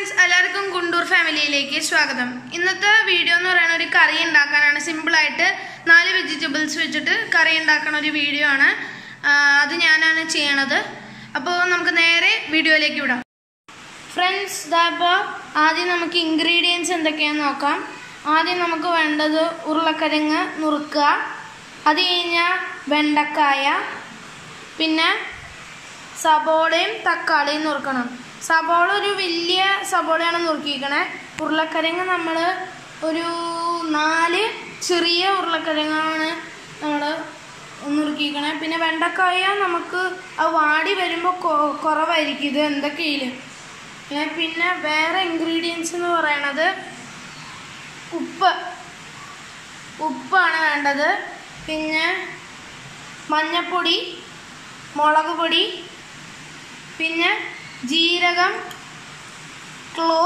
friends എല്ലാവർക്കും ഗുണ്ടൂർ ഫാമിലിയിലേക്ക് സ്വാഗതം ഇന്നത്തെ വീഡിയോ എന്ന് പറയുന്ന ഒരു കറി ഉണ്ടാക്കാനാണ് സിമ്പിളായിട്ട് നാല് വെജിറ്റബിൾസ് വെച്ചിട്ട് കറി ഉണ്ടാക്കുന്ന ഒരു വീഡിയോ ആണ് ആ, അത് ഞാനാണ് ചെയ്യണത് അപ്പോൾ നമുക്ക് നേരെ വീഡിയോയിലേക്ക് വിടാം ഫ്രണ്ട്സ് ഇതാപ്പോൾ ആദ്യം നമുക്ക് ഇൻഗ്രീഡിയൻസ് എന്തൊക്കെയാണെന്ന് നോക്കാം ആദ്യം നമുക്ക് വേണ്ടത് ഉരുളക്കിഴങ്ങ് നുറുക്കുക അത് കഴിഞ്ഞാൽ വെണ്ടക്കായ പിന്നെ സബോളയും തക്കാളിയും നുറുക്കണം സബോള ഒരു വലിയ സബോളയാണ് നുറുക്കിയിരിക്കണേ ഉരുളക്കിഴങ്ങ് നമ്മൾ ഒരു നാല് ചെറിയ ഉരുളക്കിഴങ്ങാണ് നമ്മൾ നുറുക്കിയിരിക്കണേ പിന്നെ വെണ്ടക്കായ നമുക്ക് അത് വാടി വരുമ്പോൾ കുറവായിരിക്കും ഇത് എന്തൊക്കെയില് പിന്നെ വേറെ ഇൻഗ്രീഡിയൻസ് എന്ന് പറയണത് ഉപ്പ് ഉപ്പാണ് വേണ്ടത് പിന്നെ മഞ്ഞപ്പൊടി മുളക് പൊടി പിന്നെ ജീരകം ക്ലോ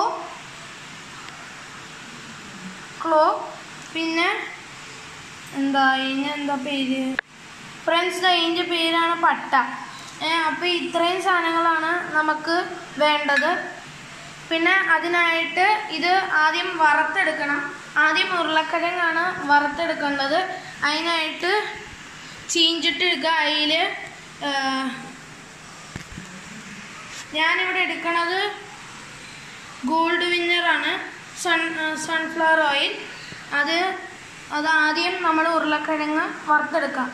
ക്ലോ പിന്നെ എന്താ ഇതിന് എന്താ പേര് ഫ്രണ്ട്സ് അതിൻ്റെ പേരാണ് പട്ട ഏ അപ്പോൾ ഇത്രയും സാധനങ്ങളാണ് നമുക്ക് വേണ്ടത് പിന്നെ അതിനായിട്ട് ഇത് ആദ്യം വറുത്തെടുക്കണം ആദ്യം ഉരുളക്കിഴങ്ങാണ് വറുത്തെടുക്കേണ്ടത് അതിനായിട്ട് ചീഞ്ചിട്ടെടുക്കുക അതിൽ ഞാനിവിടെ എടുക്കണത് ഗോൾഡ് വിന്നറാണ് സൺ സൺഫ്ലവർ ഓയിൽ അത് അത് ആദ്യം നമ്മൾ ഉരുളക്കിഴങ്ങ് വറുത്തെടുക്കാം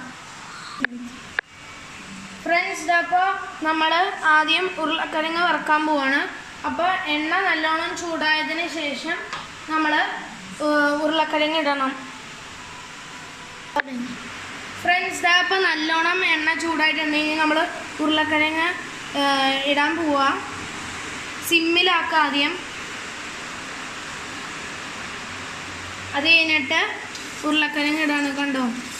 ഫ്രണ്ട്സ് അപ്പോൾ നമ്മൾ ആദ്യം ഉരുളക്കിഴങ്ങ് വറുക്കാൻ പോവാണ് അപ്പോൾ എണ്ണ നല്ലോണം ചൂടായതിന് ശേഷം നമ്മൾ ഉരുളക്കിഴങ്ങ് ഇടണം ഫ്രണ്ട്സ് അപ്പോൾ നല്ലോണം എണ്ണ ചൂടായിട്ടുണ്ടെങ്കിൽ നമ്മൾ ഉരുളക്കിഴങ്ങ് ഏഹ്, ഇടാൻ പോവാ സിമ്മിലാക്കുക ആദ്യം അത് കഴിഞ്ഞിട്ട് ഉരുളക്കിഴങ്ങ് ഇടാണ് കണ്ടോ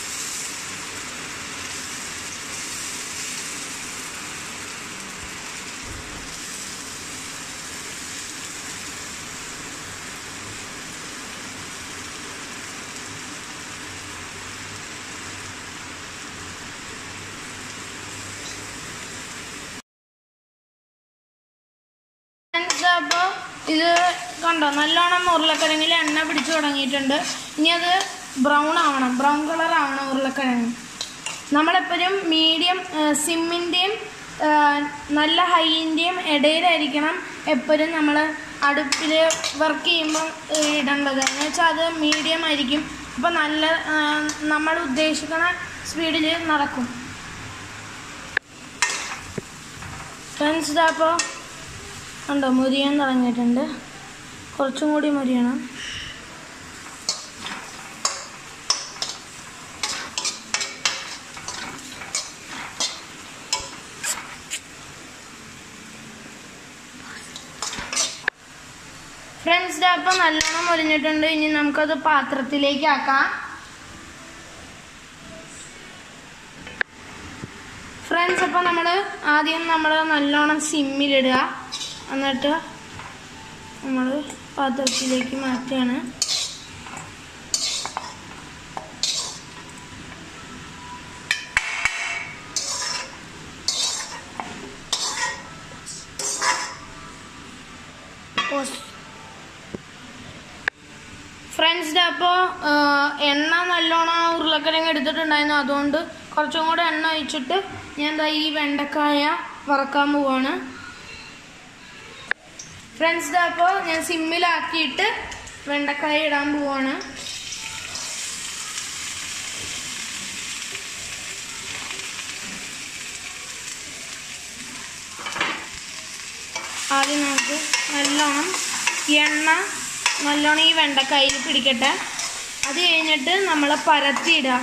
അപ്പോൾ ഇത് കണ്ടോ നല്ലോണം ഉരുളക്കിഴങ്ങിൽ എണ്ണ പിടിച്ചു തുടങ്ങിയിട്ടുണ്ട് ഇനി അത് ബ്രൗൺ ആവണം ബ്രൗൺ കളർ ആവണം ഉരുളക്കിഴങ്ങ് നമ്മളെപ്പോഴും മീഡിയം സിമ്മിൻ്റെയും നല്ല ഹൈൻ്റെയും ഇടയിലായിരിക്കണം എപ്പോഴും നമ്മൾ അടുപ്പിൽ വർക്ക് ചെയ്യുമ്പോൾ ഇടേണ്ടത് എന്ന് വെച്ചാൽ അത് മീഡിയം ആയിരിക്കും അപ്പോൾ നല്ല ആ, നമ്മൾ ഉദ്ദേശിക്കുന്ന സ്പീഡിൽ നടക്കും ഫ്രണ്ട്സ് ഇതപ്പോൾ ഉണ്ടോ മുരിയാൻ തുടങ്ങിയിട്ടുണ്ട് കുറച്ചും കൂടി മുരിയണം ഫ്രണ്ട്സ് അപ്പം നല്ലോണം മുരിഞ്ഞിട്ടുണ്ട് ഇനി നമുക്കത് പാത്രത്തിലേക്ക് ആക്കാം ഫ്രണ്ട്സ് അപ്പോൾ നമ്മൾ ആദ്യം നമ്മൾ നല്ലോണം സിമ്മിലിടുക എന്നിട്ട് നമ്മൾ പാത്രത്തിലേക്ക് മാറ്റുകയാണ് ഫ്രണ്ട്സ് അപ്പോൾ എണ്ണ നല്ലോണം ആ ഉരുളക്കിഴങ്ങ് എടുത്തിട്ടുണ്ടായിരുന്നു അതുകൊണ്ട് കുറച്ചും കൂടെ എണ്ണ ഒഴിച്ചിട്ട് ഞാൻ ദാ ഈ വെണ്ടക്കായ വറക്കാൻ പോവാണ് ഫ്രണ്ട്സ് അപ്പോൾ ഞാൻ സിമ്മിലാക്കിയിട്ട് വെണ്ടക്കായ ഇടാൻ പോവാണ് ആദ്യം നമുക്ക് നല്ലോണം എണ്ണ നല്ലോണം ഈ വെണ്ടക്കായിൽ പിടിക്കട്ടെ അത് കഴിഞ്ഞിട്ട് നമ്മൾ പരത്തിയിടുക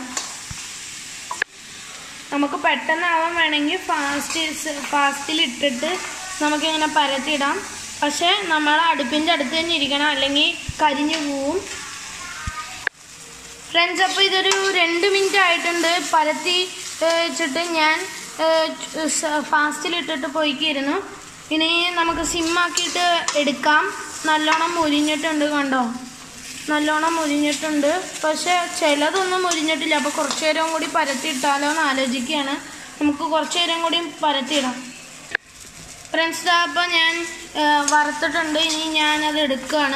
നമുക്ക് പെട്ടെന്നാവാൻ വേണമെങ്കിൽ ഫാസ്റ്റ് ഫാസ്റ്റിൽ ഇട്ടിട്ട് നമുക്കിങ്ങനെ പരത്തിയിടാം പക്ഷേ നമ്മൾ അടുപ്പിൻ്റെ അടുത്ത് തന്നെ ഇരിക്കണം അല്ലെങ്കിൽ കരിഞ്ഞു പോവും ഫ്രണ്ട്സ് അപ്പോൾ ഇതൊരു രണ്ട് മിനിറ്റ് ആയിട്ടുണ്ട് പരത്തി ഏഹ്, വെച്ചിട്ട് ഞാൻ ഫാസ്റ്റിൽ ഇട്ടിട്ട് പോയിക്കിരുന്നു ഇനി നമുക്ക് സിമ്മാക്കിയിട്ട് എടുക്കാം നല്ലോണം മുരിഞ്ഞിട്ടുണ്ട് കണ്ടോ നല്ലോണം മുരിഞ്ഞിട്ടുണ്ട് പക്ഷെ ചിലതൊന്നും മുരിഞ്ഞിട്ടില്ല അപ്പോൾ കുറച്ച് നേരം കൂടി പരത്തിയിട്ടാലോ എന്ന് ആലോചിക്കുകയാണ് നമുക്ക് കുറച്ച് നേരം കൂടി പരത്തിയിടാം ഫ്രണ്ട്സ് അപ്പോൾ ഞാൻ ആ, വറുത്തിട്ടുണ്ട് ഇനി ഞാനത് എടുക്കുകയാണ്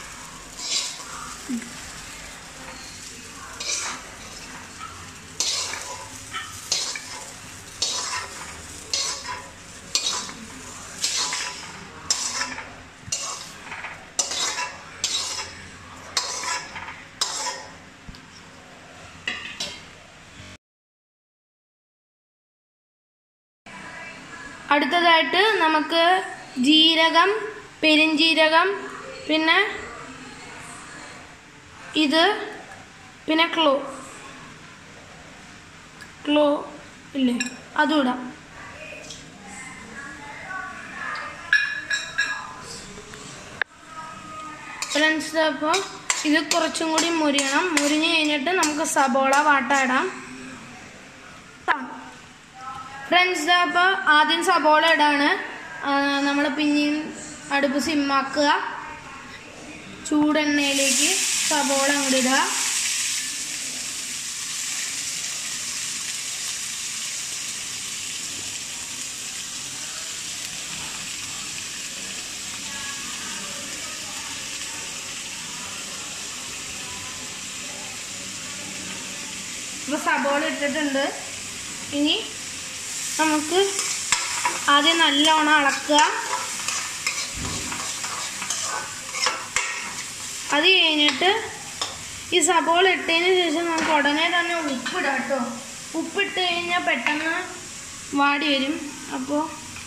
അടുത്തതായിട്ട് നമുക്ക് ജീരകം പെരിഞ്ജീരകം പിന്നെ ഇത് പിന്നെ ക്ലോ ക്ലോ ഇല്ലേ അതും ഇടാം ഫ്രണ്ട്സ് അപ്പോൾ ഇത് കുറച്ചും കൂടി മുരിയണം മുരിഞ്ഞ് കഴിഞ്ഞിട്ട് നമുക്ക് സബോള വാട്ട ഇടാം ഫ്രണ്ട്സ് അപ്പോൾ ആദ്യം സബോള ഇടാണ് നമ്മൾ പിന്നെയും അടുപ്പ് സിമ്മാക്കുക ചൂടെണ്ണയിലേക്ക് സബോള അങ്ങോട്ട് ഇടുക ഇപ്പോൾ സബോള ഇട്ടിട്ടുണ്ട് ഇനി നമുക്ക് ആദ്യം നല്ലോണം ഇളക്കുക അത് കഴിഞ്ഞിട്ട് ഈ സബോള ഇട്ടതിന് ശേഷം നമുക്ക് ഉടനെ തന്നെ ഉപ്പിടാം കേട്ടോ ഉപ്പിട്ട് കഴിഞ്ഞാൽ പെട്ടെന്ന് വാടി വരും അപ്പോൾ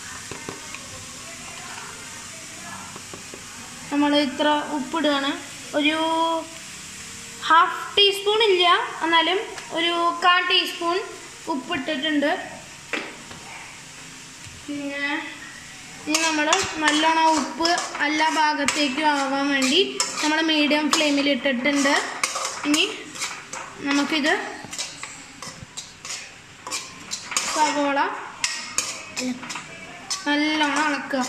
നമ്മൾ ഇത്ര ഉപ്പിടുകയാണ് ഒരു ഹാഫ് ടീസ്പൂൺ ഇല്ല എന്നാലും ഒരു കാ ടീസ്പൂൺ ഉപ്പിട്ടിട്ടുണ്ട് പിന്നെ ഇനി നമ്മൾ നല്ലോണം ഉപ്പ് എല്ലാ ഭാഗത്തേക്കും ആവാൻ വേണ്ടി നമ്മൾ മീഡിയം ഫ്ലെയിമിൽ ഇട്ടിട്ടുണ്ട് ഇനി നമുക്കിത് സവോള നല്ലോണം ഇളക്കുക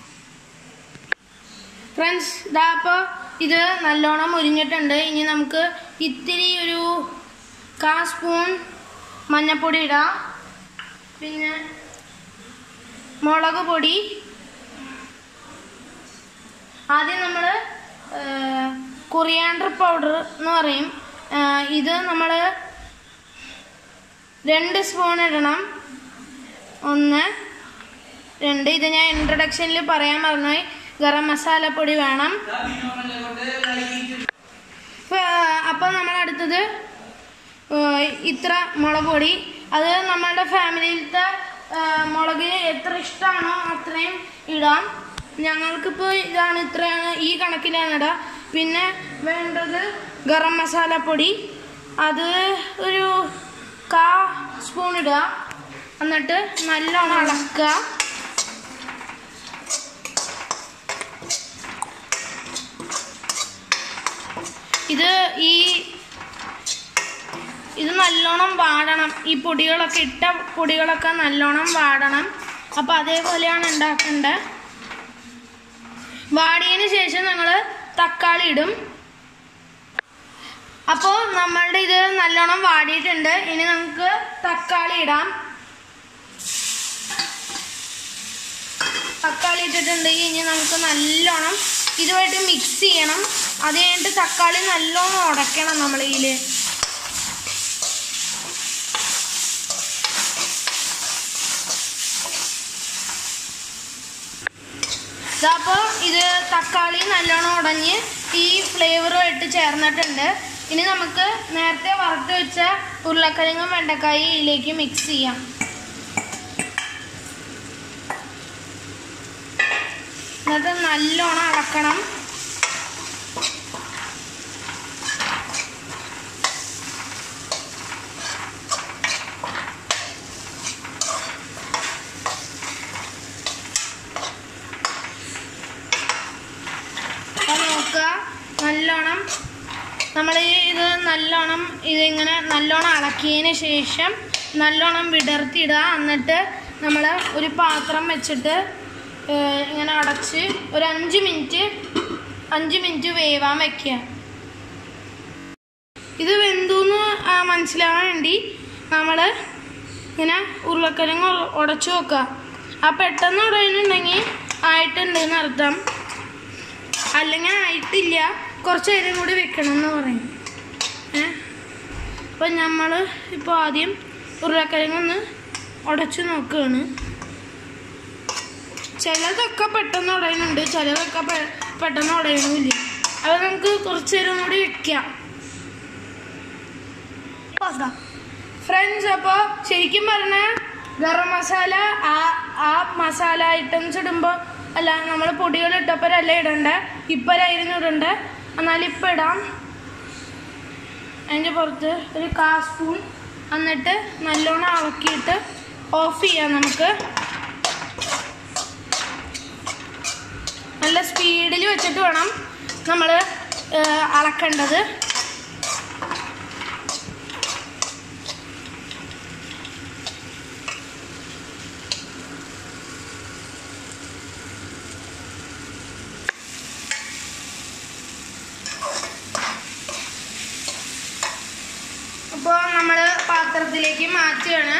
ഫ്രണ്ട്സ് ഇതാ അപ്പോൾ ഇത് നല്ലോണം മുരിഞ്ഞിട്ടുണ്ട് ഇനി നമുക്ക് ഇത്തിരി ഒരു കാ സ്പൂൺ മഞ്ഞൾപ്പൊടി ഇടാം പിന്നെ മുളക് പൊടി ആദ്യം നമ്മൾ കൊറിയാണ്ടർ പൗഡർ എന്ന് പറയും ആ, ഇത് നമ്മൾ രണ്ട് സ്പൂൺ ഇടണം ഒന്ന് രണ്ട് ഇത് ഞാൻ ഇൻട്രൊഡക്ഷനിൽ പറയാൻ മറന്നുപോയി ഗരം മസാലപ്പൊടി വേണം അപ്പോൾ നമ്മൾ അടുത്തത് ഏഹ് ഇത്ര മുളക് പൊടി അത് നമ്മളുടെ ഫാമിലിയിലത്തെ ഏഹ് മുളക് എത്ര ഇഷ്ടമാണോ അത്രയും ഇടാം ഞങ്ങൾക്കിപ്പോൾ ഇതാണ് ഇത്രയാണ് ഈ കണക്കിലാണ് ഇടുക പിന്നെ വേണ്ടത് ഗരം മസാലപ്പൊടി അത് ഒരു കാ സ്പൂൺ ഇടുക എന്നിട്ട് നല്ലോണം ഇളക്കുക ഇത് ഈ ഇത് നല്ലോണം വാടണം ഈ പൊടികളൊക്കെ ഇട്ട പൊടികളൊക്കെ നല്ലോണം വാടണം അപ്പം അതേപോലെയാണ് ഉണ്ടാക്കേണ്ടത് വാടിയതിന് ശേഷം ഞങ്ങൾ തക്കാളി ഇടും അപ്പോൾ നമ്മളുടെ ഇത് നല്ലോണം വാടിയിട്ടുണ്ട് ഇനി നമുക്ക് തക്കാളി ഇടാം തക്കാളി ഇട്ടിട്ടുണ്ടെങ്കിൽ ഇനി നമുക്ക് നല്ലോണം ഇതുമായിട്ട് മിക്സ് ചെയ്യണം അത് കഴിഞ്ഞിട്ട് തക്കാളി നല്ലോണം ഉടയ്ക്കണം നമ്മൾ ഇതിൽ ഇതപ്പോൾ ഇത് തക്കാളി നല്ലോണം ഉടഞ്ഞ് ഈ ഫ്ലേവറുമായിട്ട് ചേർന്നിട്ടുണ്ട് ഇനി നമുക്ക് നേരത്തെ വറുത്ത് വെച്ച ഉരുളക്കിഴങ്ങും വെണ്ടക്കായും ഇതിലേക്ക് മിക്സ് ചെയ്യാം എന്നിട്ട് നല്ലോണം അളക്കണം അപ്പൊ നോക്കുക നല്ലോണം നമ്മൾ ഇത് നല്ലോണം ഇതിങ്ങനെ നല്ലോണം ഇളക്കിയതിന് ശേഷം നല്ലോണം വിടർത്തിയിടുക എന്നിട്ട് നമ്മൾ ഒരു പാത്രം വെച്ചിട്ട് ഏഹ്, ഇങ്ങനെ അടച്ച് ഒരു അഞ്ച് മിനിറ്റ് അഞ്ച് മിനിറ്റ് വേവാൻ വെക്കുക ഇത് വെന്തുന്ന് ആ, മനസ്സിലാവാൻ വേണ്ടി നമ്മൾ ഇങ്ങനെ ഉരുളക്കിഴങ്ങ് ഉടച്ചു വെക്കുക ആ പെട്ടെന്ന് ഉടയുന്നുണ്ടെങ്കിൽ ആയിട്ടുണ്ട് എന്നർത്ഥം അല്ലെങ്കിൽ ആയിട്ടില്ല കുറച്ച് നേരം കൂടി വെക്കണം എന്ന് പറയും ഏ അപ്പം നമ്മൾ ഇപ്പോൾ ആദ്യം ഉരുളക്കിഴങ്ങൊന്ന് ഉടച്ചു നോക്കുകയാണ് ചിലതൊക്കെ പെട്ടെന്ന് ഉടയുന്നുണ്ട് ചിലതൊക്കെ പെ- പെട്ടെന്ന് ഉടയണമില്ല അപ്പോൾ നമുക്ക് കുറച്ച് നേരം കൂടി വെക്കാം ഫ്രണ്ട്സ് അപ്പോൾ ശരിക്കും പറഞ്ഞാൽ ഗരം മസാല ആ ആ മസാല ഐറ്റംസ് ഇടുമ്പോൾ അല്ല നമ്മൾ പൊടികൾ ഇട്ടപ്പോഴല്ല ഇടണ്ടേ ഇപ്പോഴായിരുന്നു ഇടണ്ടേ എന്നാൽ ഇപ്പം ഇടാം അതിൻ്റെ പുറത്ത് ഒരു കാ സ്പൂൺ എന്നിട്ട് നല്ലോണം ഇളക്കിയിട്ട് ഓഫ് ചെയ്യാം നമുക്ക് നല്ല സ്പീഡിൽ വെച്ചിട്ട് വേണം നമ്മൾ അളക്കേണ്ടത് അപ്പോൾ നമ്മൾ പാത്രത്തിലേക്ക് മാറ്റുകയാണ്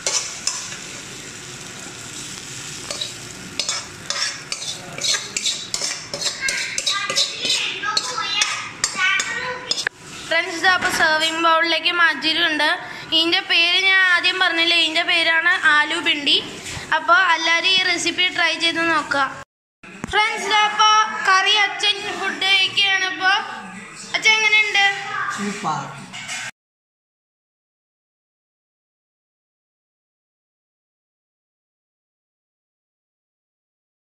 ഫ്രണ്ട്സ് അപ്പോൾ സെർവിങ് ബൗളിലേക്ക് മാറ്റിയിട്ടുണ്ട് ഇതിൻ്റെ പേര് ഞാൻ ആദ്യം പറഞ്ഞില്ല ഇതിൻ്റെ പേരാണ് ആലു പിണ്ടി അപ്പോൾ എല്ലാവരും ഈ റെസിപ്പി ട്രൈ ചെയ്ത് നോക്കുക ഫ്രണ്ട്സ് അപ്പോൾ കറി അച്ഛൻ ഫുഡ് കഴിക്കുകയാണ് ഇപ്പോൾ അച്ഛൻ എങ്ങനെയുണ്ട് സൂപ്പർ